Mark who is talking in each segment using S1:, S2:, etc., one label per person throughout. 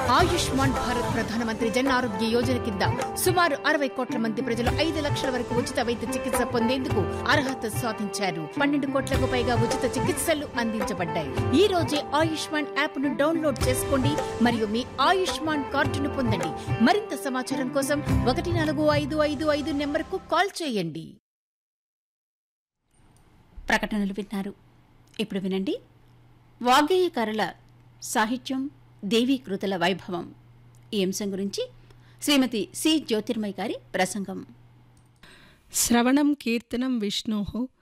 S1: ఆయుష్మాన్ భారత్ ప్రధానమంత్రి జన్ ఆరోగ్య యోజన కింద సుమారు అరవై కోట్ల మంది ప్రజలు ఐదు లక్షల వరకు ఉచిత వైద్య చికిత్స పొందేందుకు అర్హత సాధించారు పన్నెండు కోట్లకు పైగా ఉచిత చికిత్సలు అందించబడ్డాయి ఈ రోజే ఆయుష్మాన్ యాప్ ను డౌన్లోడ్ చేసుకోండి మరియు మీ ఆయుష్మాన్ కార్డును పొందండి మరింత సమాచారం కోసం ఒకటి నాలుగు ఐదు ఐదు ఐదు నెంబర్కు కాల్ చేయండి
S2: ప్రకటనలు విన్నారు ఇప్పుడు వినండి వాగ్గేయకారుల సాహిత్యం దేవీకృతుల వైభవం ఈ అంశం గురించి శ్రీమతి సి జ్యోతిర్మయ్ గారి ప్రసంగం
S3: శ్రవణం కీర్తనం విష్ణో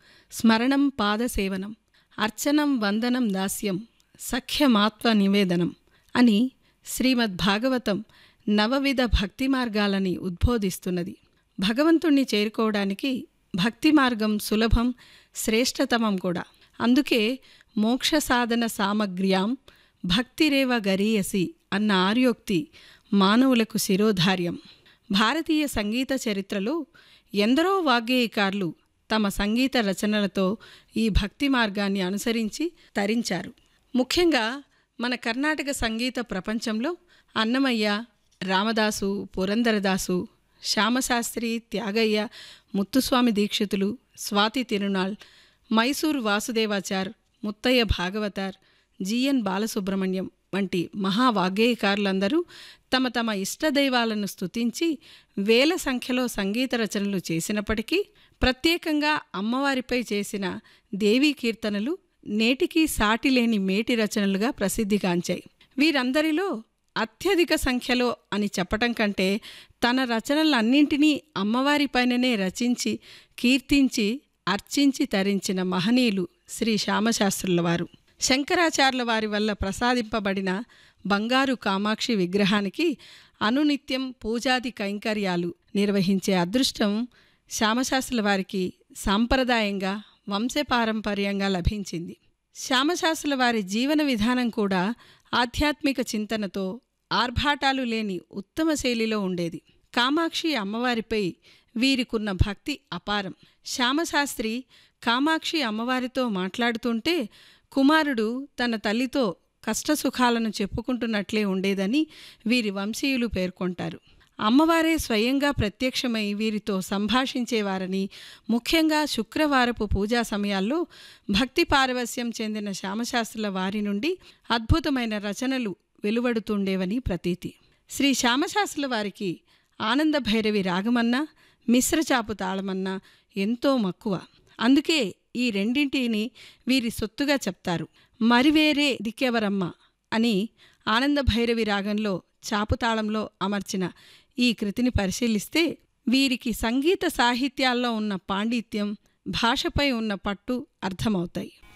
S3: స్మరణం పాదసేవనం అర్చనం వందనం దాస్యం సఖ్యమాత్వ నివేదనం అని శ్రీమద్ భాగవతం నవవిధ భక్తి మార్గాలని ఉద్బోధిస్తున్నది భగవంతుణ్ణి చేరుకోవడానికి భక్తి మార్గం సులభం శ్రేష్టతమం కూడా అందుకే మోక్ష సాధన సామగ్ర్యాం భక్తిరేవ గరీయసి అన్న ఆర్యోక్తి మానవులకు శిరోధార్యం భారతీయ సంగీత చరిత్రలో ఎందరో వాగ్గేయకారులు తమ సంగీత రచనలతో ఈ భక్తి మార్గాన్ని అనుసరించి తరించారు ముఖ్యంగా మన కర్ణాటక సంగీత ప్రపంచంలో అన్నమయ్య రామదాసు పురందరదాసు శ్యామశాస్త్రి త్యాగయ్య ముత్తుస్వామి దీక్షితులు స్వాతి తిరునాళ్ మైసూరు వాసుదేవాచార్ ముత్తయ్య భాగవతార్ జిఎన్ బాలసుబ్రహ్మణ్యం వంటి మహావాగ్గేయకారులందరూ తమ తమ ఇష్టదైవాలను స్తుతించి వేల సంఖ్యలో సంగీత రచనలు చేసినప్పటికీ ప్రత్యేకంగా అమ్మవారిపై చేసిన దేవీ కీర్తనలు నేటికీ సాటిలేని మేటి రచనలుగా ప్రసిద్ధిగాంచాయి వీరందరిలో అత్యధిక సంఖ్యలో అని చెప్పటం కంటే తన రచనలన్నింటినీ అమ్మవారిపైననే రచించి కీర్తించి అర్చించి తరించిన మహనీయులు శ్రీ శ్యామశాస్త్రుల వారు శంకరాచార్యుల వారి వల్ల ప్రసాదింపబడిన బంగారు కామాక్షి విగ్రహానికి అనునిత్యం పూజాది కైంకర్యాలు నిర్వహించే అదృష్టం శ్యామశాస్త్రుల వారికి సాంప్రదాయంగా వంశపారంపర్యంగా లభించింది శ్యామశాస్త్రుల వారి జీవన విధానం కూడా ఆధ్యాత్మిక చింతనతో ఆర్భాటాలు లేని ఉత్తమ శైలిలో ఉండేది కామాక్షి అమ్మవారిపై వీరికున్న భక్తి అపారం శ్యామశాస్త్రి కామాక్షి అమ్మవారితో మాట్లాడుతుంటే కుమారుడు తన తల్లితో కష్టసుఖాలను చెప్పుకుంటున్నట్లే ఉండేదని వీరి వంశీయులు పేర్కొంటారు అమ్మవారే స్వయంగా ప్రత్యక్షమై వీరితో సంభాషించేవారని ముఖ్యంగా శుక్రవారపు పూజా సమయాల్లో భక్తి పారవస్యం చెందిన శ్యామశాస్త్రుల వారి నుండి అద్భుతమైన రచనలు వెలువడుతుండేవని ప్రతీతి శ్రీ శ్యామశాస్త్రుల వారికి ఆనంద భైరవి రాగమన్నా మిశ్రచాపు తాళమన్నా ఎంతో మక్కువ అందుకే ఈ రెండింటిని వీరి సొత్తుగా చెప్తారు మరివేరే దిక్కెవరమ్మ అని ఆనంద భైరవి రాగంలో చాపుతాళంలో అమర్చిన ఈ కృతిని పరిశీలిస్తే వీరికి సంగీత సాహిత్యాల్లో ఉన్న పాండిత్యం భాషపై ఉన్న పట్టు అర్థమవుతాయి